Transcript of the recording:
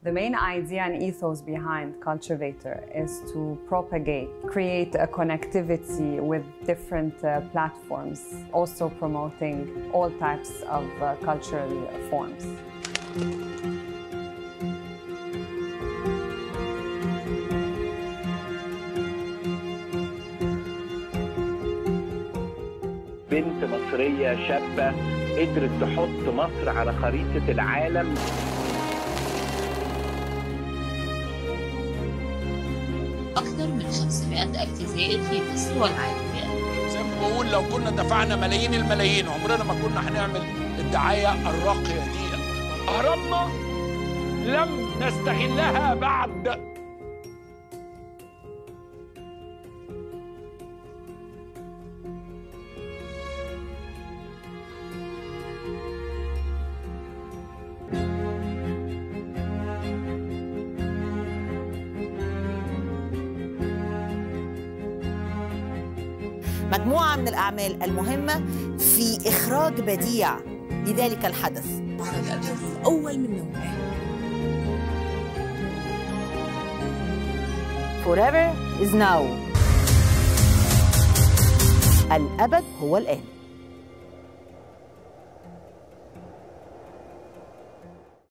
The main idea and ethos behind Cultivator is to propagate, create a connectivity with different uh, platforms, also promoting all types of uh, cultural forms. بنت مصرية شابة قدرت تحط مصر على خريطة العالم أكثر من 500 ألف زائر في مصر والعالم زي ما بقول لو كنا دفعنا ملايين الملايين عمرنا ما كنا هنعمل الدعاية الراقية دي أهرامنا لم نستغلها بعد مجموعة من الأعمال المهمة في إخراج بديع لذلك الحدث معرض الجوز الأول من نوعه Forever is now الأبد هو الآن